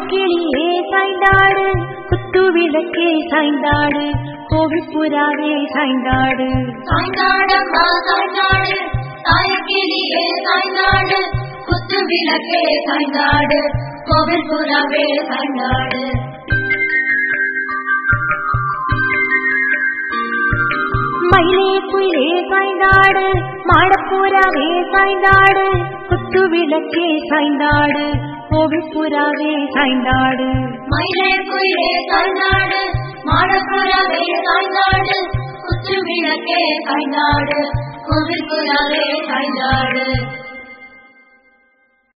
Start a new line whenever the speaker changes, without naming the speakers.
சாயக்கிளியே சாய்ந்தாடு குத்து விளக்கே சாய்ந்தாடு கோவில் புறாவே சாய்ந்தாடு
சாய்ந்தாடம்மா சாய்ந்தாடு சாயக்கிளியே சாய்ந்தாடு குத்து விளக்கே சாய்ந்தாடு கோவில் புறாவே சாய்ந்தாடு
மயிலே குயிலே சாய்ந்தாடு மாடப்புறாவே சாய்ந்தாடு குத்து விளக்கே சாய்ந்தாடு கோவில் புறாவே சாய்ந்தாடு
மயிலே குயிலே சாய்ந்தாடு மாடப்புறாவே சாய்ந்தாடு குத்து விளக்கே சாய்ந்தாடு கோவில் புறாவே சாய்ந்தாடு